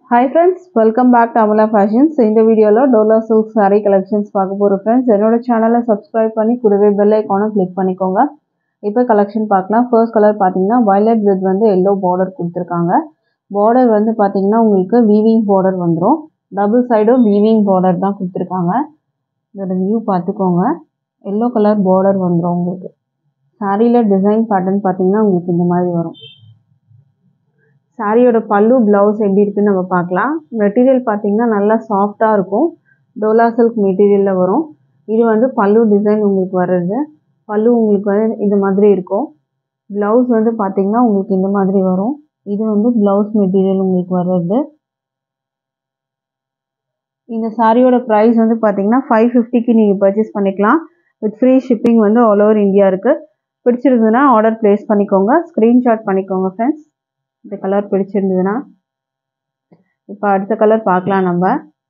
hi friends welcome back to Amala fashions இந்த வீடியோவில் Dola silk saree collections பார்க்க போகிறோம் ஃப்ரெண்ட்ஸ் என்னோட சேனலை சப்ஸ்கிரைப் பண்ணி கூடவே பெல் ஐக்கானை கிளிக் பண்ணிக்கோங்க இப்போ கலெக்ஷன் பார்க்கலாம் ஃபர்ஸ்ட் கலர் பார்த்தீங்கன்னா வயலட் வித் வந்து எல்லோ பார்டர் கொடுத்துருக்காங்க பார்டர் வந்து பார்த்தீங்கன்னா உங்களுக்கு வீவிங் பார்டர் வந்துடும் டபுள் சைடும் வீவிங் பார்டர் தான் கொடுத்துருக்காங்க இதோட வியூ பார்த்துக்கோங்க எல்லோ கலர் பார்டர் வந்துடும் உங்களுக்கு சாரியில் டிசைன் பேட்டர்ன் பார்த்தீங்கன்னா உங்களுக்கு இந்த மாதிரி வரும் சாரியோட பல்லு ப்ளவுஸ் எப்படி இருக்குன்னு நம்ம பார்க்கலாம் மெட்டீரியல் பார்த்தீங்கன்னா நல்லா சாஃப்டாக இருக்கும் டோலா சில்க் மெட்டீரியலில் வரும் இது வந்து பல்லு டிசைன் உங்களுக்கு வர்றது பல்லு உங்களுக்கு வந்து இந்த மாதிரி இருக்கும் ப்ளவுஸ் வந்து பார்த்தீங்கன்னா உங்களுக்கு இந்த மாதிரி வரும் இது வந்து ப்ளவுஸ் மெட்டீரியல் உங்களுக்கு வர்றது இந்த சாரியோட ப்ரைஸ் வந்து பார்த்தீங்கன்னா ஃபைவ் ஃபிஃப்டிக்கு நீங்கள் பர்ச்சேஸ் பண்ணிக்கலாம் வித் ஃப்ரீ ஷிப்பிங் வந்து ஆல் ஓவர் இந்தியா இருக்குது பிடிச்சிருந்ததுன்னா ஆர்டர் ப்ளேஸ் பண்ணிக்கோங்க ஸ்க்ரீன்ஷாட் பண்ணிக்கோங்க ஃப்ரெண்ட்ஸ் இந்த கலர் பிடிச்சிருந்ததுன்னா இப்போ அடுத்த கலர் பார்க்கலாம் நம்ம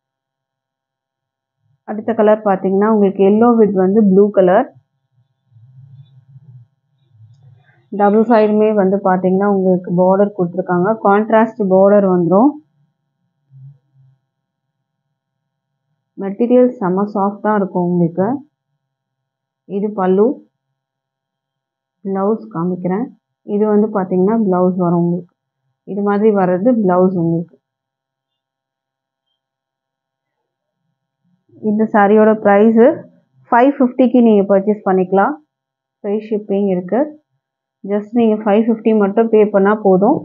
அடுத்த கலர் பார்த்தீங்கன்னா உங்களுக்கு எல்லோ வித் வந்து ப்ளூ கலர் டபுள் சைடுமே வந்து பார்த்தீங்கன்னா உங்களுக்கு பார்டர் கொடுத்துருக்காங்க கான்ட்ராஸ்ட் பார்டர் வந்துடும் மெட்டீரியல் செம்ம சாஃப்டாக இருக்கும் உங்களுக்கு இது பல்லு ப்ளவுஸ் காமிக்கிறேன் இது வந்து பார்த்தீங்கன்னா ப்ளவுஸ் வரும் உங்களுக்கு இது மாதிரி வர்றது ப்ளவுஸ் உங்களுக்கு இந்த சாரியோட ப்ரைஸு ஃபைவ் ஃபிஃப்டிக்கு நீங்கள் பர்ச்சேஸ் பண்ணிக்கலாம் ஃப்ரீ ஷிப்பிங் இருக்குது ஜஸ்ட் நீங்கள் ஃபைவ் ஃபிஃப்டி மட்டும் பே பண்ணால் போதும்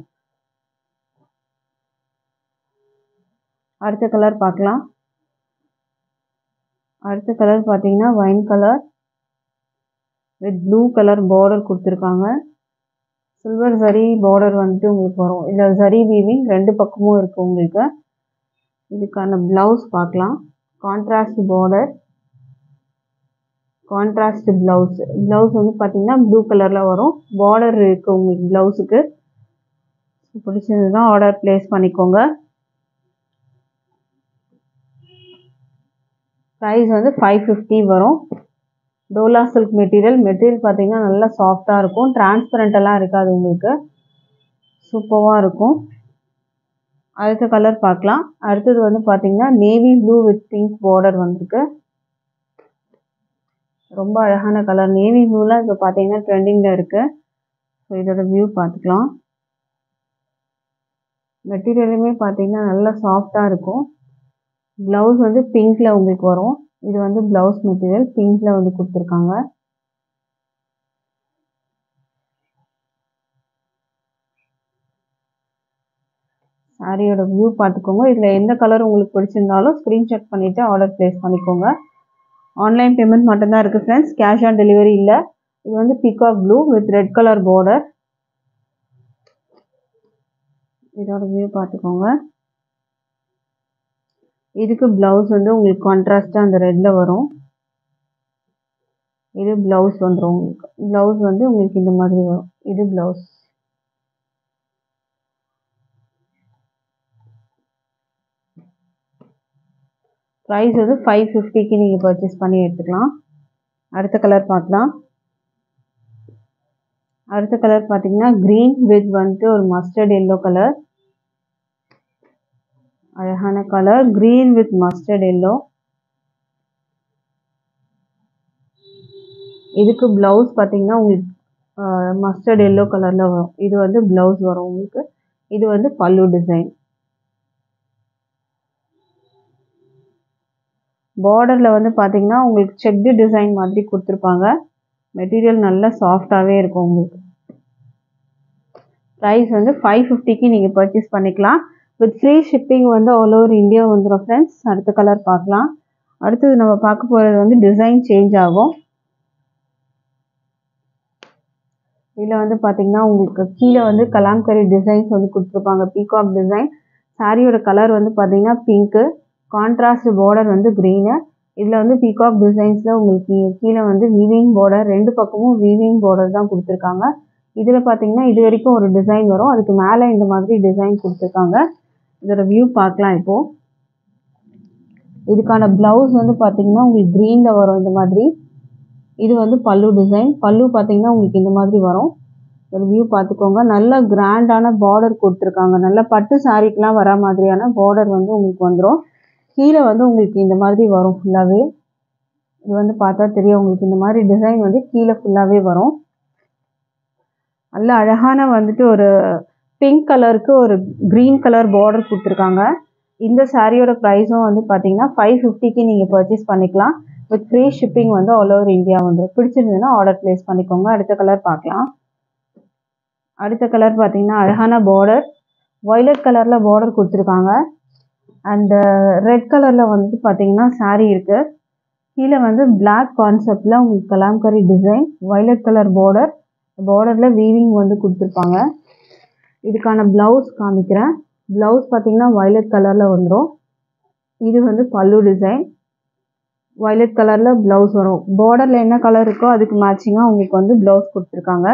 அடுத்த கலர் பார்க்கலாம் அடுத்த கலர் பார்த்தீங்கன்னா wine colour with blue colour border கொடுத்துருக்காங்க சில்வர் ஜரி பார்டர் வந்துட்டு உங்களுக்கு வரும் இதில் ஜரி வீவிங் ரெண்டு பக்கமும் இருக்குது உங்களுக்கு இதுக்கான ப்ளவுஸ் பார்க்கலாம் contrast border contrast blouse blouse வந்து பார்த்தீங்கன்னா ப்ளூ கலரில் வரும் பார்டர் இருக்குது உங்களுக்கு ப்ளவுஸுக்கு பிடிச்சதுதான் ஆர்டர் ப்ளேஸ் பண்ணிக்கோங்க ப்ரைஸ் வந்து ஃபைவ் ஃபிஃப்டி வரும் டோலா சில்க் மெட்டீரியல் மெட்டீரியல் பார்த்தீங்கன்னா நல்லா சாஃப்டாக இருக்கும் டிரான்ஸ்பரண்டெல்லாம் இருக்காது உங்களுக்கு சூப்பராக இருக்கும் அடுத்த கலர் பார்க்கலாம் அடுத்தது வந்து பார்த்தீங்கன்னா navy blue with pink border வந்திருக்கு ரொம்ப அழகான கலர் நேவி ப்ளூலாம் இப்போ பார்த்தீங்கன்னா ட்ரெண்டிங்கில் இருக்குது ஸோ இதோட வியூ பார்த்துக்கலாம் மெட்டீரியலுமே பார்த்தீங்கன்னா நல்லா சாஃப்டாக இருக்கும் ப்ளவுஸ் வந்து பிங்க்கில் உங்களுக்கு வரும் இது வந்து ப்ளவுஸ் மெட்டீரியல் பிங்க்கில் வந்து கொடுத்துருக்காங்க சாரியோட வியூ பார்த்துக்கோங்க இதில் எந்த கலர் உங்களுக்கு பிடிச்சிருந்தாலும் ஸ்க்ரீன்ஷாட் பண்ணிவிட்டு ஆர்டர் ப்ளேஸ் பண்ணிக்கோங்க ஆன்லைன் பேமெண்ட் மட்டும்தான் இருக்குது ஃப்ரெண்ட்ஸ் கேஷ் ஆன் டெலிவரி இல்லை இது வந்து peacock blue with red colour border இதோட வியூ பார்த்துக்கோங்க இதுக்கு ப்ளவுஸ் வந்து உங்களுக்கு கான்ட்ராஸ்ட்டாக அந்த ரெட்டில் வரும் இது ப்ளவுஸ் வந்துடும் உங்களுக்கு ப்ளவுஸ் வந்து உங்களுக்கு இந்த மாதிரி வரும் இது ப்ளவுஸ் ப்ரைஸ் வந்து ஃபைவ் ஃபிஃப்டிக்கு நீங்கள் பர்ச்சேஸ் பண்ணி எடுத்துக்கலாம் அடுத்த கலர் பார்க்கலாம் அடுத்த கலர் பார்த்தீங்கன்னா க்ரீன் வித் வந்துட்டு ஒரு மஸ்டர்ட் எல்லோ கலர் அழகான colour green with mustard yellow இதுக்கு ப்ளவுஸ் பார்த்தீங்கன்னா உங்களுக்கு மஸ்டர்ட் எல்லோ கலரில் வரும் இது வந்து ப்ளவுஸ் வரும் உங்களுக்கு இது வந்து பல்லு டிசைன் பார்டரில் வந்து பார்த்தீங்கன்னா உங்களுக்கு செக்டு டிசைன் மாதிரி கொடுத்துருப்பாங்க மெட்டீரியல் நல்லா சாஃப்டாகவே இருக்கும் உங்களுக்கு ப்ரைஸ் வந்து ஃபைவ் ஃபிஃப்டிக்கு நீங்கள் பர்ச்சேஸ் பண்ணிக்கலாம் வித் ஃப்ரீ ஷிப்பிங் வந்து ஆல் ஓவர் இந்தியா வந்துடும் ஃப்ரெண்ட்ஸ் அடுத்த கலர் பார்க்கலாம் அடுத்தது நம்ம பார்க்க போகிறது வந்து டிசைன் சேஞ்ச் ஆகும் இதில் வந்து பார்த்தீங்கன்னா உங்களுக்கு கீழே வந்து கலாம்கரி டிசைன்ஸ் வந்து கொடுத்துருப்பாங்க பீகாக் டிசைன் சாரியோட கலர் வந்து பார்த்தீங்கன்னா பிங்க்கு கான்ட்ராஸ்ட் பார்டர் வந்து க்ரீனு இதில் வந்து பீகாக் டிசைன்ஸில் உங்களுக்கு கீழே வந்து வீவிங் பார்டர் ரெண்டு பக்கமும் வீவிங் பார்டர் தான் கொடுத்துருக்காங்க இதில் பார்த்தீங்கன்னா இது வரைக்கும் ஒரு டிசைன் வரும் அதுக்கு மேலே இந்த மாதிரி டிசைன் கொடுத்துருக்காங்க இதோட வியூ பார்க்கலாம் இப்போது இதுக்கான ப்ளவுஸ் வந்து பார்த்தீங்கன்னா உங்களுக்கு க்ரீனில் வரும் இந்த மாதிரி இது வந்து பல்லு டிசைன் பல்லு பார்த்தீங்கன்னா உங்களுக்கு இந்த மாதிரி வரும் ஒரு வியூ பார்த்துக்கோங்க நல்ல கிராண்டான பார்டர் கொடுத்துருக்காங்க நல்ல பட்டு சாரீக்கெலாம் வர மாதிரியான பார்டர் வந்து உங்களுக்கு வந்துடும் கீழே வந்து உங்களுக்கு இந்த மாதிரி வரும் ஃபுல்லாகவே இது வந்து பார்த்தா தெரியும் உங்களுக்கு இந்த மாதிரி டிசைன் வந்து கீழே ஃபுல்லாகவே வரும் நல்ல அழகான வந்துட்டு ஒரு பிங்க் கலருக்கு ஒரு க்ரீன் கலர் பார்டர் கொடுத்துருக்காங்க இந்த சாரியோட ப்ரைஸும் வந்து பார்த்தீங்கன்னா ஃபைவ் ஃபிஃப்டிக்கு நீங்கள் பர்ச்சேஸ் பண்ணிக்கலாம் வித் ஃப்ரீ ஷிப்பிங் வந்து ஆல் ஓவர் இந்தியா வந்துடும் பிடிச்சிருந்ததுன்னா ஆர்டர் ப்ளேஸ் பண்ணிக்கோங்க அடுத்த கலர் பார்க்கலாம் அடுத்த கலர் பார்த்தீங்கன்னா அழகான பார்டர் வயலட் கலரில் பார்டர் கொடுத்துருக்காங்க அண்டு ரெட் கலரில் வந்து பார்த்தீங்கன்னா சாரீ இருக்குது கீழே வந்து பிளாக் கான்செப்டில் உங்களுக்கு kalamkari design violet colour border பார்டரில் வீவிங் வந்து கொடுத்துருப்பாங்க இதுக்கான ப்ளவுஸ் காமிக்கிறேன் ப்ளவுஸ் பார்த்தீங்கன்னா வயலட் கலரில் வந்துடும் இது வந்து பல்லு டிசைன் வயலட் கலரில் ப்ளவுஸ் வரும் பார்டரில் என்ன கலர் இருக்கோ அதுக்கு மேட்சிங்காக உங்களுக்கு வந்து ப்ளவுஸ் கொடுத்துருக்காங்க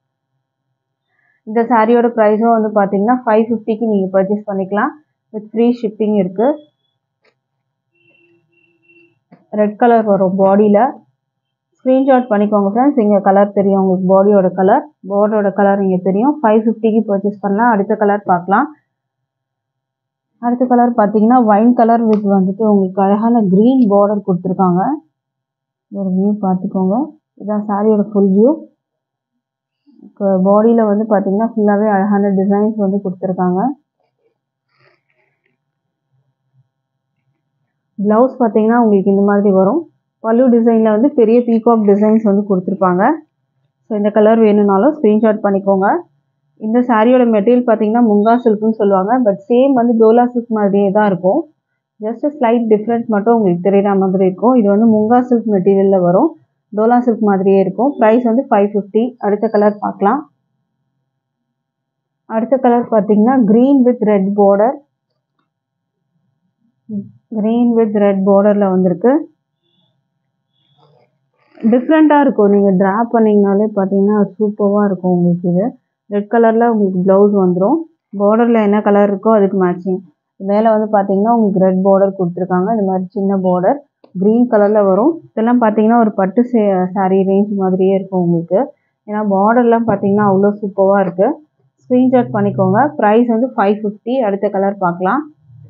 இந்த சாரியோட ப்ரைஸும் வந்து பார்த்தீங்கன்னா ஃபைவ் ஃபிஃப்டிக்கு நீங்கள் பர்ச்சேஸ் பண்ணிக்கலாம் வித் ஃப்ரீ ஷிப்பிங் இருக்குது ரெட் கலர் வரும் பாடியில் ஸ்க்ரீன்ஷாட் பண்ணிக்கோங்க ஃப்ரெண்ட்ஸ் இங்கே கலர் தெரியும் உங்களுக்கு பாடியோட கலர் பார்டரோட கலர் இங்கே தெரியும் ஃபைவ் ஃபிஃப்டிக்கு பர்ச்சேஸ் பண்ணலாம் அடுத்த கலர் பார்க்கலாம் அடுத்த கலர் பார்த்தீங்கன்னா ஒயின் கலர் வித் வந்துட்டு உங்களுக்கு அழகான க்ரீன் பார்டர் கொடுத்துருக்காங்க ஒரு வியூ பார்த்துக்கோங்க இதான் சாரியோட ஃபுல் வியூ பாடியில் வந்து பார்த்தீங்கன்னா ஃபுல்லாகவே அழகான டிசைன்ஸ் வந்து கொடுத்துருக்காங்க ப்ளவுஸ் பார்த்தீங்கன்னா உங்களுக்கு இந்த மாதிரி வரும் பல்லு டிசைனில் வந்து பெரிய பீகாக் டிசைன்ஸ் வந்து கொடுத்துருப்பாங்க ஸோ இந்த கலர் வேணும்னாலும் ஸ்க்ரீன்ஷாட் பண்ணிக்கோங்க இந்த சாரியோட மெட்டீரியல் பார்த்தீங்கன்னா முங்கா சில்க்குன்னு சொல்லுவாங்க பட் சேம் வந்து டோலா சில்க் மாதிரியே தான் இருக்கும் ஜஸ்ட் ஸ்லைட் டிஃப்ரெண்ட் மட்டும் உங்களுக்கு தெரியுற மாதிரி இருக்கும் இது வந்து முங்கா சில்க் மெட்டீரியலில் வரும் டோலா சில்க் மாதிரியே இருக்கும் ப்ரைஸ் வந்து ஃபைவ் ஃபிஃப்டி அடுத்த கலர் பார்க்கலாம் அடுத்த கலர் பார்த்தீங்கன்னா green with red border green with red பார்டரில் வந்திருக்கு டிஃப்ரெண்ட்டாக இருக்கும் நீங்கள் ட்ரா பண்ணிங்கனாலே பார்த்தீங்கன்னா சூப்பராக இருக்கும் உங்களுக்கு இது ரெட் கலரில் உங்களுக்கு ப்ளவுஸ் வந்துடும் பார்டரில் என்ன கலர் இருக்கோ அதுக்கு மேட்சிங் மேலே வந்து பார்த்தீங்கன்னா உங்களுக்கு ரெட் பார்டர் கொடுத்துருக்காங்க இந்த மாதிரி சின்ன பார்டர் க்ரீன் கலரில் வரும் இதெல்லாம் பார்த்தீங்கன்னா ஒரு பட்டு சே சாரீ ரேஞ்ச் மாதிரியே இருக்கும் உங்களுக்கு ஏன்னா பார்டர்லாம் பார்த்தீங்கன்னா அவ்வளோ சூப்பராக இருக்குது ஸ்க்ரீன்ஷாட் பண்ணிக்கோங்க ப்ரைஸ் வந்து ஃபைவ் ஃபிஃப்டி அடுத்த கலர் பார்க்கலாம்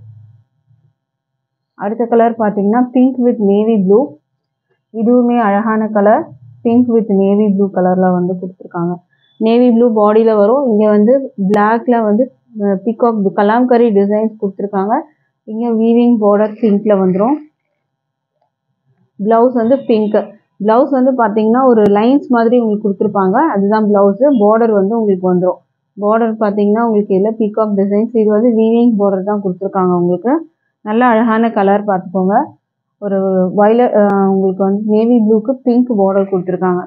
அடுத்த கலர் பார்த்தீங்கன்னா பிங்க் வித் நேவி ப்ளூ இதுவுமே அழகான colour pink with navy blue கலரில் வந்து கொடுத்துருக்காங்க நேவி ப்ளூ பாடியில் வரும் இங்கே வந்து பிளாக்ல வந்து பிகாக் கலாம்கரி டிசைன்ஸ் கொடுத்துருக்காங்க இங்கே வீவிங் பார்டர் பிங்க்கில் வந்துடும் ப்ளவுஸ் வந்து பிங்க் ப்ளவுஸ் வந்து பார்த்தீங்கன்னா ஒரு லைன்ஸ் மாதிரி உங்களுக்கு கொடுத்துருப்பாங்க அதுதான் ப்ளவுஸு பார்டர் வந்து உங்களுக்கு வந்துடும் பார்டர் பார்த்தீங்கன்னா உங்களுக்கு இதில் பீகாக் டிசைன்ஸ் இது வந்து வீவிங் பார்டர் தான் கொடுத்துருக்காங்க உங்களுக்கு நல்ல அழகான கலர் பார்த்துக்கோங்க ஒரு வயல உங்களுக்கு வந்து நேவி ப்ளூக்கு பிங்க் பார்டர் கொடுத்துருக்காங்க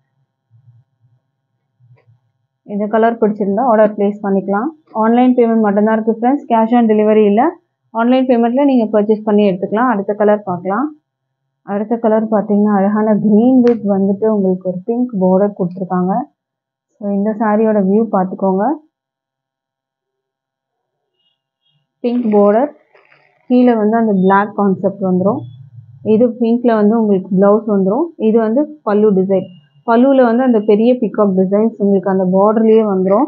இந்த கலர் பிடிச்சிருந்தா ஆர்டர் ப்ளேஸ் பண்ணிக்கலாம் ஆன்லைன் பேமெண்ட் மட்டும்தான் இருக்குது ஃப்ரெண்ட்ஸ் கேஷ் ஆன் டெலிவரி இல்லை ஆன்லைன் பேமெண்ட்டில் நீங்கள் பர்ச்சேஸ் பண்ணி எடுத்துக்கலாம் அடுத்த கலர் பார்க்கலாம் அடுத்த கலர் பார்த்தீங்கன்னா அழகான க்ரீன் வித் வந்துட்டு உங்களுக்கு ஒரு பிங்க் பார்டர் கொடுத்துருக்காங்க ஸோ இந்த சாரியோட வியூ பார்த்துக்கோங்க பிங்க் பார்டர் கீழே வந்து அந்த பிளாக் கான்செப்ட் வந்துடும் இது பிங்க்கில் வந்து உங்களுக்கு ப்ளவுஸ் வந்துடும் இது வந்து பல்லு டிசைன் பல்லுவில் வந்து அந்த பெரிய பிக்கப் டிசைன்ஸ் உங்களுக்கு அந்த பார்டர்லேயே வந்துடும்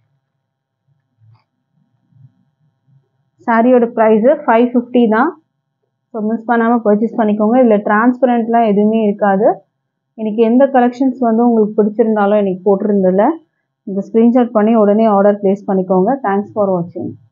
சாரியோட ப்ரைஸு ஃபைவ் ஃபிஃப்டி தான் ஸோ மிஸ் பண்ணாமல் பர்ச்சேஸ் பண்ணிக்கோங்க இதில் டிரான்ஸ்பரண்ட்லாம் எதுவுமே இருக்காது எனக்கு எந்த கலெக்ஷன்ஸ் வந்து உங்களுக்கு பிடிச்சிருந்தாலும் எனக்கு போட்டிருந்ததில்ல இந்த ஸ்க்ரீன்ஷாட் பண்ணி உடனே ஆர்டர் ப்ளேஸ் பண்ணிக்கோங்க தேங்க்ஸ் ஃபார் வாட்சிங்